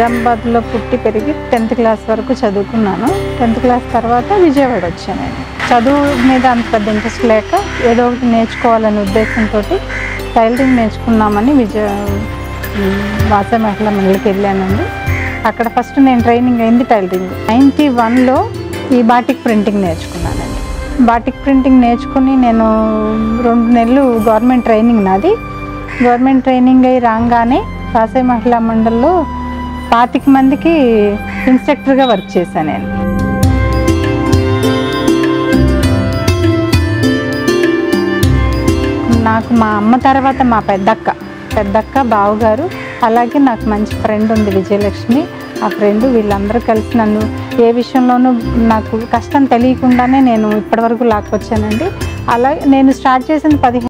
నిజామాబాద్లో పుట్టి పెరిగి టెన్త్ క్లాస్ వరకు చదువుకున్నాను టెన్త్ క్లాస్ తర్వాత విజయవాడ వచ్చాను నేను చదువు మీద అంత పెద్ద ఇంట్రెస్ట్ లేక ఏదో ఒకటి నేర్చుకోవాలనే ఉద్దేశంతో టైలరింగ్ నేర్చుకున్నామని విజయ వాస మహిళ మండలికి వెళ్ళానండి అక్కడ ఫస్ట్ నేను ట్రైనింగ్ అయింది టైలరింగ్ నైంటీ వన్లో ఈ బాటిక్ ప్రింటింగ్ నేర్చుకున్నానండి బాటిక్ ప్రింటింగ్ నేర్చుకుని నేను రెండు నెలలు గవర్నమెంట్ ట్రైనింగ్ నాది గవర్నమెంట్ ట్రైనింగ్ అయి రాగానే కాసే మహిళా మండలిలో పాతిక మందికి ఇన్స్ట్రక్టర్గా వర్క్ చేశాను నేను నాకు మా అమ్మ తర్వాత మా పెద్దక్క పెద్దక్క బావగారు అలాగే నాకు మంచి ఫ్రెండ్ ఉంది విజయలక్ష్మి ఆ ఫ్రెండ్ వీళ్ళందరూ కలిసి నన్ను ఏ విషయంలోనూ నాకు కష్టం తెలియకుండానే నేను ఇప్పటివరకు లాక్కొచ్చానండి అలా నేను స్టార్ట్ చేసిన పదిహేను